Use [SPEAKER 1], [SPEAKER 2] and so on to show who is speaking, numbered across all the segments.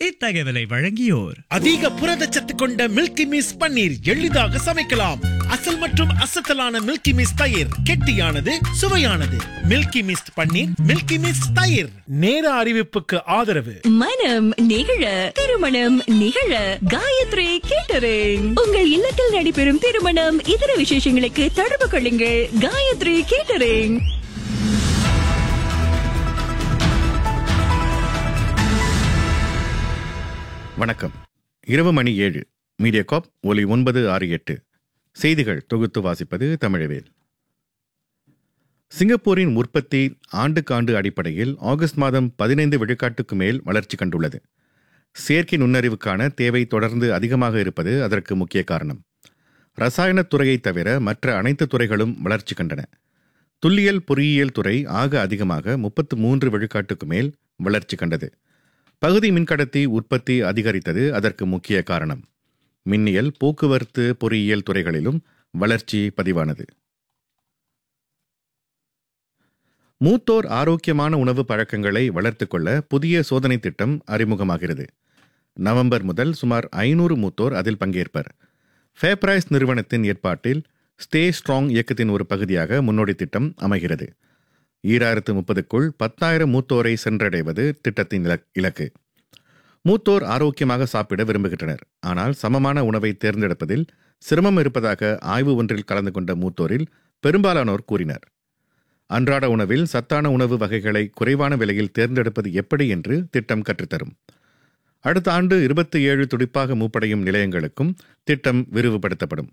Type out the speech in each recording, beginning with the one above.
[SPEAKER 1] இத்தகவலை வழங்கியோர்
[SPEAKER 2] அதிக புரதச்சத்து கொண்ட மில்கி மிஸ் பன்னீர் எளிதாக சமைக்கலாம் அசல் மற்றும் அசத்தலான மில்கி மிஸ் தயிர் கெட்டியானது சுவையானது Milky Mist paneer Milky Mist தயிர் நேர அறிவிப்புக்கு ஆதரவு
[SPEAKER 3] மனம் நிகழ திருமணம் நிகழ காயத்ரி கேட்டரிங் உங்கள் இல்லத்தில் நடைபெறும் திருமணம் இதர விசேஷங்களுக்கு தொடர்பு கொள்ளுங்கள் காயத்ரி கேட்டரிங்
[SPEAKER 4] வணக்கம் இரவு மணி ஏழு மீடியா காப் ஒலி ஒன்பது ஆறு எட்டு செய்திகள் தொகுத்து வாசிப்பது தமிழவேல் சிங்கப்பூரின் உற்பத்தி ஆண்டுக்காண்டு அடிப்படையில் ஆகஸ்ட் மாதம் பதினைந்து விழுக்காட்டுக்கு மேல் வளர்ச்சி கண்டுள்ளது செயற்கை நுண்ணறிவுக்கான தேவை தொடர்ந்து அதிகமாக இருப்பது அதற்கு முக்கிய காரணம் ரசாயனத் துறையைத் தவிர மற்ற அனைத்து துறைகளும் வளர்ச்சி கண்டன துல்லியல் பொறியியல் துறை ஆக அதிகமாக முப்பத்து மூன்று விழுக்காட்டுக்கு மேல் வளர்ச்சி கண்டது பகுதி மின்கடத்தி உற்பத்தி அதிகரித்தது அதற்கு முக்கிய காரணம் மின்னியல் போக்குவரத்து பொறியியல் துறைகளிலும் வளர்ச்சி பதிவானது மூத்தோர் ஆரோக்கியமான உணவு பழக்கங்களை வளர்த்துக் கொள்ள புதிய சோதனை திட்டம் அறிமுகமாகிறது நவம்பர் முதல் சுமார் ஐநூறு மூத்தோர் அதில் பங்கேற்பர் ஃபேப்ரைஸ் நிறுவனத்தின் ஏற்பாட்டில் ஸ்டே ஸ்ட்ராங் இயக்கத்தின் ஒரு பகுதியாக முன்னோடி திட்டம் அமைகிறது ஈராயிரத்து முப்பதுக்குள் பத்தாயிரம் மூத்தோரை சென்றடைவது திட்டத்தின் இலக்- இலக்கு மூத்தோர் ஆரோக்கியமாக சாப்பிட விரும்புகின்றனர் ஆனால் சமமான உணவை தேர்ந்தெடுப்பதில் சிரமம் இருப்பதாக ஆய்வு ஒன்றில் கலந்து கொண்ட மூத்தோரில் பெரும்பாலானோர் கூறினர் அன்றாட உணவில் சத்தான உணவு வகைகளை குறைவான விலையில் தேர்ந்தெடுப்பது எப்படி என்று திட்டம் கற்றுத்தரும் அடுத்த ஆண்டு இருபத்தி ஏழு துடிப்பாக மூப்படையும் நிலையங்களுக்கும் திட்டம் விரிவுபடுத்தப்படும்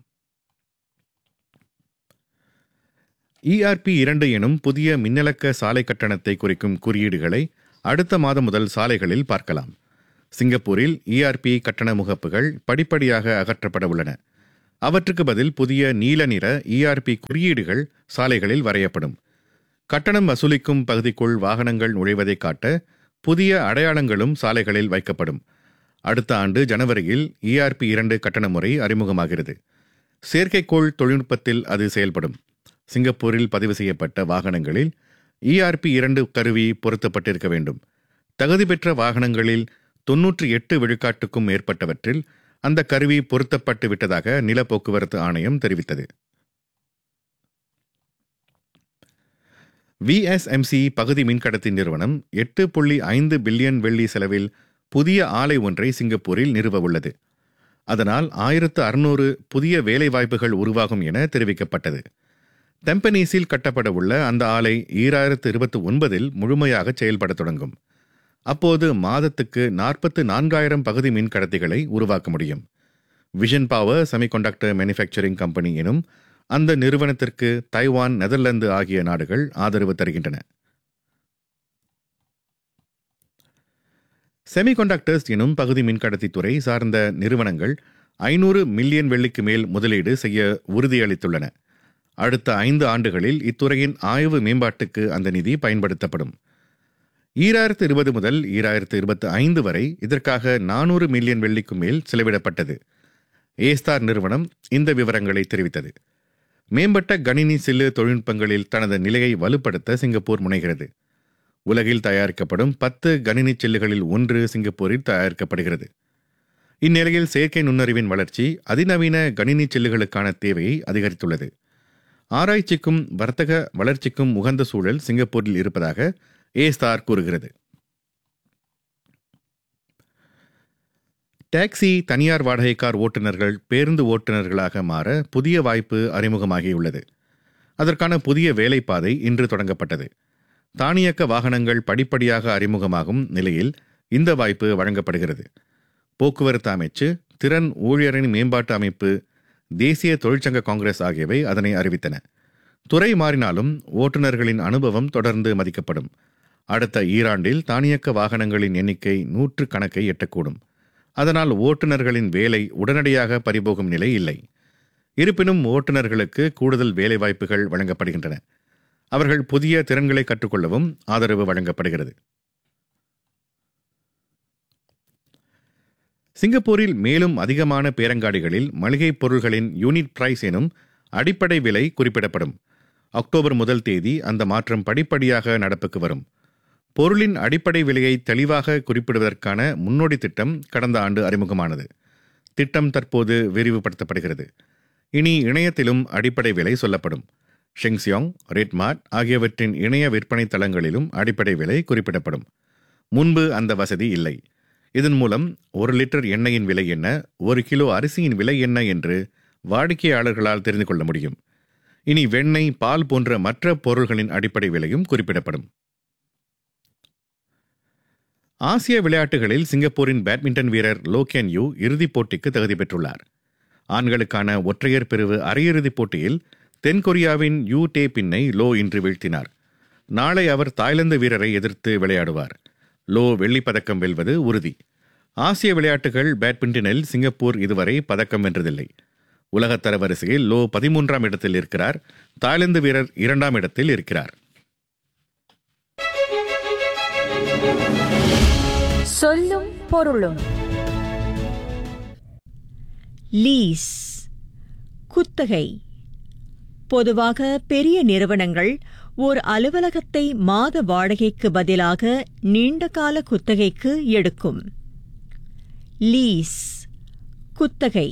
[SPEAKER 4] இஆர்பி இரண்டு எனும் புதிய மின்னலக்க சாலை கட்டணத்தை குறிக்கும் குறியீடுகளை அடுத்த மாதம் முதல் சாலைகளில் பார்க்கலாம் சிங்கப்பூரில் இஆர்பி கட்டண முகப்புகள் படிப்படியாக அகற்றப்பட உள்ளன அவற்றுக்கு பதில் புதிய நீல நிற இஆர்பி குறியீடுகள் சாலைகளில் வரையப்படும் கட்டணம் வசூலிக்கும் பகுதிக்குள் வாகனங்கள் நுழைவதை காட்ட புதிய அடையாளங்களும் சாலைகளில் வைக்கப்படும் அடுத்த ஆண்டு ஜனவரியில் இஆர்பி இரண்டு கட்டண முறை அறிமுகமாகிறது செயற்கைக்கோள் தொழில்நுட்பத்தில் அது செயல்படும் சிங்கப்பூரில் பதிவு செய்யப்பட்ட வாகனங்களில் இஆர்பி இரண்டு கருவி பொருத்தப்பட்டிருக்க வேண்டும் தகுதி பெற்ற வாகனங்களில் தொன்னூற்றி எட்டு விழுக்காட்டுக்கும் மேற்பட்டவற்றில் அந்த கருவி பொருத்தப்பட்டு விட்டதாக நில போக்குவரத்து ஆணையம் தெரிவித்தது விஎஸ்எம்சி பகுதி மின்கடத்தி நிறுவனம் எட்டு புள்ளி ஐந்து பில்லியன் வெள்ளி செலவில் புதிய ஆலை ஒன்றை சிங்கப்பூரில் நிறுவ உள்ளது அதனால் ஆயிரத்து அறுநூறு புதிய வேலைவாய்ப்புகள் உருவாகும் என தெரிவிக்கப்பட்டது தெம்பனீஸில் கட்டப்பட உள்ள அந்த ஆலை ஈராயிரத்து இருபத்தி ஒன்பதில் முழுமையாக செயல்பட தொடங்கும் அப்போது மாதத்துக்கு நாற்பத்து நான்காயிரம் பகுதி மின் கடத்திகளை உருவாக்க முடியும் Vision Power semiconductor manufacturing company எனும் அந்த நிறுவனத்திற்கு தைவான் நெதர்லாந்து ஆகிய நாடுகள் ஆதரவு தருகின்றன செமிகண்டக்டர்ஸ் எனும் பகுதி மின்கடத்தி துறை சார்ந்த நிறுவனங்கள் ஐநூறு மில்லியன் வெள்ளிக்கு மேல் முதலீடு செய்ய உறுதியளித்துள்ளன அடுத்த ஐந்து ஆண்டுகளில் இத்துறையின் ஆய்வு மேம்பாட்டுக்கு அந்த நிதி பயன்படுத்தப்படும் ஈராயிரத்து இருபது முதல் ஈராயிரத்து இருபத்தி ஐந்து வரை இதற்காக நானூறு மில்லியன் வெள்ளிக்கு மேல் செலவிடப்பட்டது ஏஸ்தார் நிறுவனம் இந்த விவரங்களை தெரிவித்தது மேம்பட்ட கணினி சில்லு தொழில்நுட்பங்களில் தனது நிலையை வலுப்படுத்த சிங்கப்பூர் முனைகிறது உலகில் தயாரிக்கப்படும் பத்து கணினி சில்லுகளில் ஒன்று சிங்கப்பூரில் தயாரிக்கப்படுகிறது இந்நிலையில் செயற்கை நுண்ணறிவின் வளர்ச்சி அதிநவீன கணினி சில்லுகளுக்கான தேவையை அதிகரித்துள்ளது ஆராய்ச்சிக்கும் வர்த்தக வளர்ச்சிக்கும் உகந்த சூழல் சிங்கப்பூரில் இருப்பதாக ஏஸ்தார் கூறுகிறது டாக்ஸி தனியார் வாடகை கார் ஓட்டுநர்கள் பேருந்து ஓட்டுநர்களாக மாற புதிய வாய்ப்பு அறிமுகமாகியுள்ளது அதற்கான புதிய வேலைப்பாதை இன்று தொடங்கப்பட்டது தானியக்க வாகனங்கள் படிப்படியாக அறிமுகமாகும் நிலையில் இந்த வாய்ப்பு வழங்கப்படுகிறது போக்குவரத்து அமைச்சு திறன் ஊழியரின் மேம்பாட்டு அமைப்பு தேசிய தொழிற்சங்க காங்கிரஸ் ஆகியவை அதனை அறிவித்தன துறை மாறினாலும் ஓட்டுநர்களின் அனுபவம் தொடர்ந்து மதிக்கப்படும் அடுத்த ஈராண்டில் தானியக்க வாகனங்களின் எண்ணிக்கை நூற்று கணக்கை எட்டக்கூடும் அதனால் ஓட்டுநர்களின் வேலை உடனடியாக பறிபோகும் நிலை இல்லை இருப்பினும் ஓட்டுநர்களுக்கு கூடுதல் வேலைவாய்ப்புகள் வழங்கப்படுகின்றன அவர்கள் புதிய திறன்களை கற்றுக்கொள்ளவும் ஆதரவு வழங்கப்படுகிறது சிங்கப்பூரில் மேலும் அதிகமான பேரங்காடிகளில் மளிகைப் பொருள்களின் யூனிட் பிரைஸ் எனும் அடிப்படை விலை குறிப்பிடப்படும் அக்டோபர் முதல் தேதி அந்த மாற்றம் படிப்படியாக நடப்புக்கு வரும் பொருளின் அடிப்படை விலையை தெளிவாக குறிப்பிடுவதற்கான முன்னோடி திட்டம் கடந்த ஆண்டு அறிமுகமானது திட்டம் தற்போது விரிவுபடுத்தப்படுகிறது இனி இணையத்திலும் அடிப்படை விலை சொல்லப்படும் ஷெங்சியாங் ரெட்மார்ட் ஆகியவற்றின் இணைய விற்பனை தளங்களிலும் அடிப்படை விலை குறிப்பிடப்படும் முன்பு அந்த வசதி இல்லை இதன் மூலம் ஒரு லிட்டர் எண்ணெயின் விலை என்ன ஒரு கிலோ அரிசியின் விலை என்ன என்று வாடிக்கையாளர்களால் தெரிந்து கொள்ள முடியும் இனி வெண்ணெய் பால் போன்ற மற்ற பொருள்களின் அடிப்படை விலையும் குறிப்பிடப்படும் ஆசிய விளையாட்டுகளில் சிங்கப்பூரின் பேட்மிண்டன் வீரர் லோகேன் யூ இறுதிப் போட்டிக்கு தகுதி பெற்றுள்ளார் ஆண்களுக்கான ஒற்றையர் பிரிவு அரையிறுதிப் போட்டியில் தென்கொரியாவின் யூ டே பின்னை லோ இன்று வீழ்த்தினார் நாளை அவர் தாய்லாந்து வீரரை எதிர்த்து விளையாடுவார் லோ வெள்ளிப் பதக்கம் வெல்வது உறுதி ஆசிய விளையாட்டுகள் பேட்மிண்டனில் சிங்கப்பூர் இதுவரை பதக்கம் வென்றதில்லை உலகத்தர வரிசையில் லோ பதிமூன்றாம் இடத்தில் இருக்கிறார் தாய்லாந்து வீரர் இரண்டாம் இடத்தில் இருக்கிறார்
[SPEAKER 1] சொல்லும் பொருளும்
[SPEAKER 5] லீஸ் குத்தகை பொதுவாக பெரிய நிறுவனங்கள் ஓர் அலுவலகத்தை மாத வாடகைக்கு பதிலாக நீண்டகால குத்தகைக்கு எடுக்கும் லீஸ் குத்தகை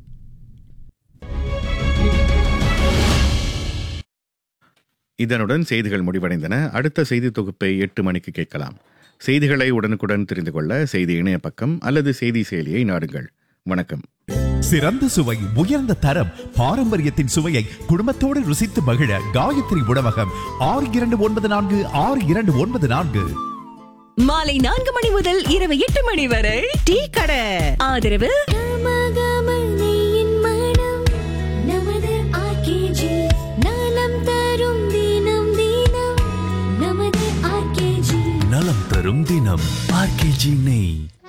[SPEAKER 4] இதனுடன் செய்திகள் முடிவடைந்தன அடுத்த செய்தி தொகுப்பை எட்டு மணிக்கு கேட்கலாம் செய்திகளை உடனுக்குடன் தெரிந்து கொள்ள செய்தி இணைய பக்கம் அல்லது செய்தி செயலியை நாடுங்கள் வணக்கம்
[SPEAKER 6] சிறந்த சுவை உயர்ந்த தரம் பாரம்பரியத்தின் சுவையை குடும்பத்தோடு ருசித்து மகிழ காயத்ரி உணவகம் ஆறு இரண்டு ஒன்பது நான்கு ஆறு இரண்டு ஒன்பது நான்கு
[SPEAKER 3] மாலை நான்கு மணி முதல் இரவு எட்டு மணி வரை
[SPEAKER 5] டீ கடை
[SPEAKER 3] ஆதரவு
[SPEAKER 1] கமகமனையின் மனம் நமது RKG. நலம் தரும் தினம் தினம் நமது RKG.
[SPEAKER 6] நலம் தரும் தினம் ஆர்கேஜி நெய்